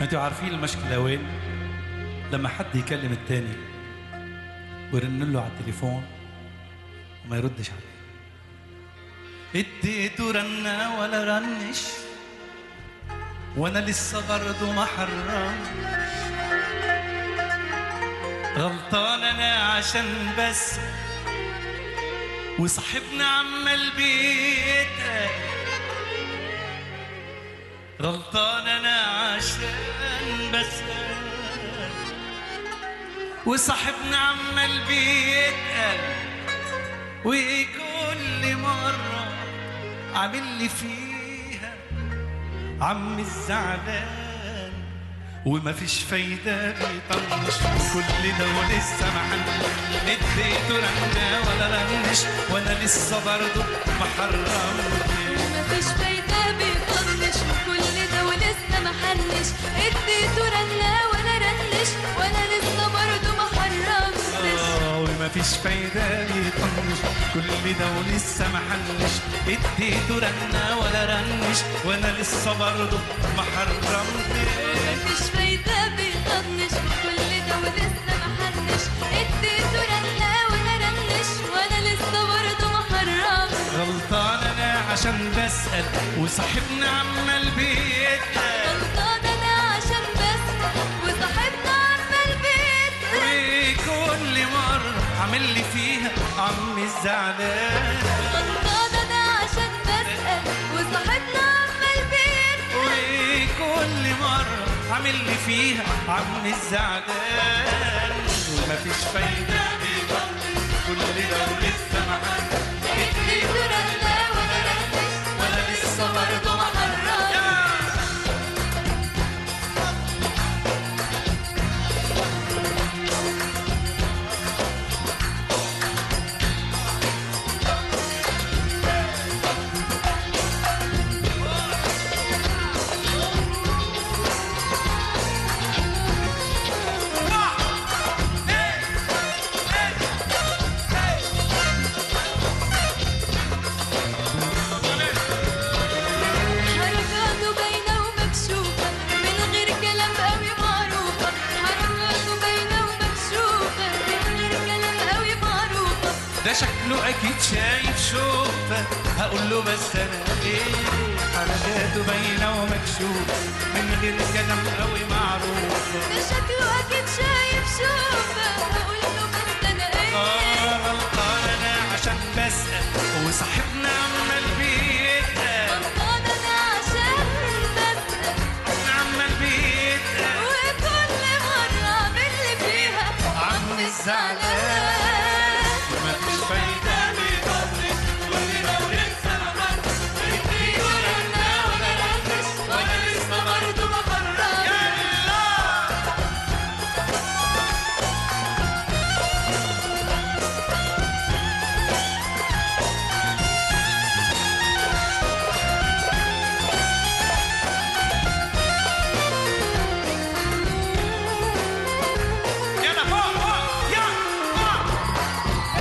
انتوا عارفين المشكلة وين؟ لما حد يكلم التاني ويرن له على التليفون وما يردش عليه اديته رنة ولا رنش وانا لسه برضه ما حرم غلطان انا عشان بس وصاحبنا عمال بيتقل غلطان انا عشان بسأل وصاحبنا عمال بيتقل وكل مرة عامل لي فيها عم الزعلان وما فيش فايدة بيطنش كل ده ولسه محل اديته رنة ولا رنش وانا لسه برضه ما حرمتش مفيش فايدة بيطنش وكل ده ولسه محنش اديته رنة ولا رنش وانا لسه برضه ما حرمتش آه، وما فيش فايدة بيطنش كل ده ولسه ما حلش اديته رنة ولا رنش وانا لسه برضه ما حرمتش مفيش فايدة بيطنش وكل ده ولسه محنش اديته رنة ولا رنش وانا لسه برضه ما حرمتش غلطان انا عشان بسأل وصاحبنا عمال بيتقل غلطان انا عشان بس وصاحبنا عمال بيتقل وكل مرة عامل لي فيها عم الزعلان غلطان انا عشان بسأل وصاحبنا عمال بيتقل وكل مرة عامل لي فيها عم الزعلان وما فيش فايدة بيطنش كل ده ولسه ما حلش اديته رنة ولا رنش وانا لسه برضه ما حرمتش حركاته باينة ومكشوفة من غير كلام قوي معروفة حركاته باينة ومكشوفة من غير كلام قوي معروفة ده شكله اكيد شايف شوفه هقول له بس انا ايه حركاته باينه ومكشوفه من غير كلام قوي معروف ده شكله أكيد شايف شوفة هقول له بس أنا إيه اه غلطان انا عشان بسال وصاحبنا عمال بيتقل غلطان أنا عشان بسأل عمال بيتقل وكل مرة أعمل لي فيها عم الزعلان مفيش فايده بيطنش كل ده ولسه ما حلش ورنا ولا رنش وأنا لسه برضه ما حرمتش يلا فوق فوق يلا فوق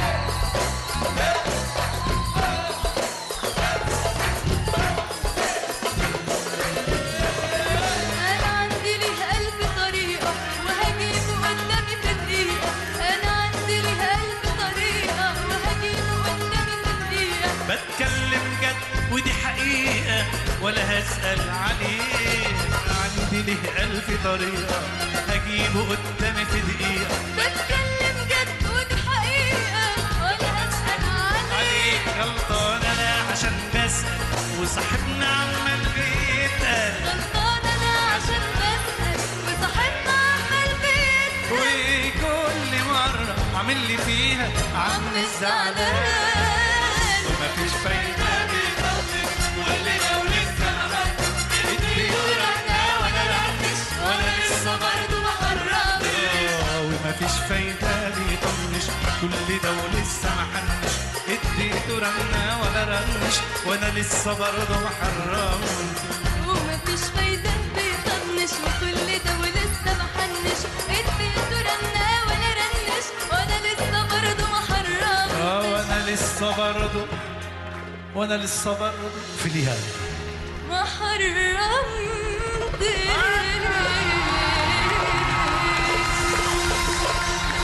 أنا عندي ليه ألف طريقة وهجيبه قدامي في دقيقة أنا عندي ليه ألف طريقة وهجيبه قدامي في دقيقة بتكلم جد ودي حقيقة ولا هسأل عليه عندي له ألف طريقة هجيبه قدامي في دقيقة بتكلم جد ودي حقيقة ولا أسأل عليه عليك غلطان أنا عشان بسأل وصاحبنا عمال بيتقل غلطان أنا عشان بسأل وصاحبنا عمال بيتقل وكل مرة عامل لي فيها عم الزعلان مفيش فايدة بيطلق كل ده ولسه ما ورنا ولا رنش وأنا لسه برضه ما حرمتش آه، ومفيش فايدة بيطنش كل ده ولسه ما حنش اديته رنة ولا رنش وانا لسه برضه ما حرمش ومفيش فايدة بيطنش وكل ده ولسه محنش اديته رنة ولا رنش وانا لسه برضه ما حرمتش اه وانا لسه برضه وانا لسه برضه في ليها ما حرمتش